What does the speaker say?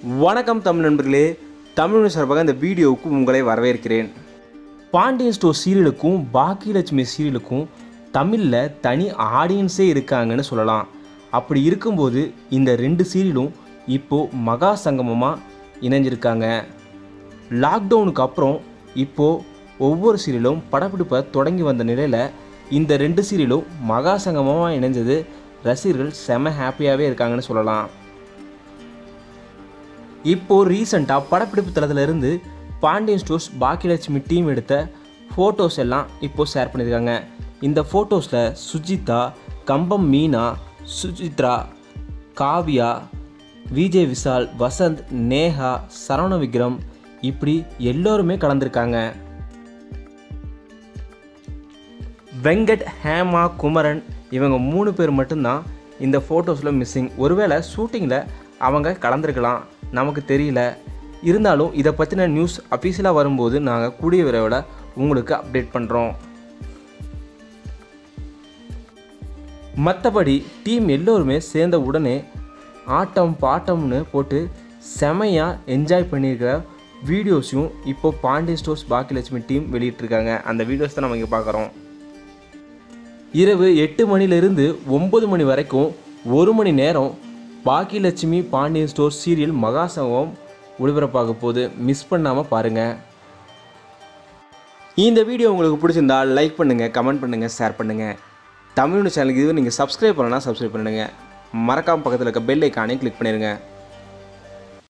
வணக்கம் தமிழ் நண்பர்களே தமிழ் சார்பாக இந்த வீடியோவுக்கு உங்களை வரவேற்கிறேன் பாண்டியன் ஸ்டோர் சீரியலுக்கும் பாக்கியலட்சுமி சீரியலுக்கும் தமிழில் தனி ஆடியன்ஸே இருக்காங்கன்னு சொல்லலாம் அப்படி இருக்கும்போது இந்த ரெண்டு சீரியலும் இப்போது மகா சங்கமமாக இணைஞ்சிருக்காங்க லாக்டவுனுக்கு அப்புறம் இப்போது ஒவ்வொரு சீரியலும் படப்பிடிப்பை தொடங்கி வந்த நிலையில் இந்த ரெண்டு சீரியலும் மகா சங்கமமாக இணைஞ்சது ரசிகர்கள் செம ஹாப்பியாகவே இருக்காங்கன்னு சொல்லலாம் இப்போது ரீசெண்டாக படப்பிடிப்பு தளத்திலிருந்து பாண்டியன் ஸ்டோர்ஸ் பாக்கியலட்சுமி டீம் எடுத்த ஃபோட்டோஸ் எல்லாம் இப்போது ஷேர் பண்ணியிருக்காங்க இந்த ஃபோட்டோஸில் சுஜிதா கம்பம் மீனா சுஜித்ரா காவ்யா விஜய் விஷால் வசந்த் நேஹா சரவண விக்ரம் இப்படி எல்லோருமே கலந்துருக்காங்க வெங்கட் ஹேமா குமரன் இவங்க மூணு பேர் மட்டும்தான் இந்த ஃபோட்டோஸில் மிஸ்ஸிங் ஒருவேளை ஷூட்டிங்கில் அவங்க கலந்துருக்கலாம் நமக்கு தெரியல இருந்தாலும் இதை பற்றின நியூஸ் அஃபீஷியலாக வரும்போது நாங்கள் கூடிய விரைவில் உங்களுக்கு அப்டேட் பண்ணுறோம் மற்றபடி டீம் எல்லோருமே சேர்ந்த உடனே ஆட்டம் பாட்டம்னு போட்டு செமையாக என்ஜாய் பண்ணியிருக்கிற வீடியோஸையும் இப்போ பாண்டிய ஸ்டோர்ஸ் பாக்கியலட்சுமி டீம் வெளியிட்டிருக்காங்க அந்த வீடியோஸ் தான் நம்ம இங்கே பார்க்குறோம் இரவு எட்டு மணிலிருந்து ஒம்பது மணி வரைக்கும் ஒரு மணி நேரம் பாக்கியலட்சுமி பாண்டியன் ஸ்டோர் சீரியல் மகாசங்கம் ஒளிபரப்பாக போகுது மிஸ் பண்ணாமல் பாருங்கள் இந்த வீடியோ உங்களுக்கு பிடிச்சிருந்தா லைக் பண்ணுங்கள் கமெண்ட் பண்ணுங்கள் ஷேர் பண்ணுங்கள் தமிழ் சேனலுக்கு இதுவரை நீங்கள் சப்ஸ்கிரைப் பண்ணலாம் சப்ஸ்கிரைப் பண்ணுங்கள் மறக்காம பக்கத்தில் இருக்க பெல் ஐக்கானே கிளிக் பண்ணிடுங்க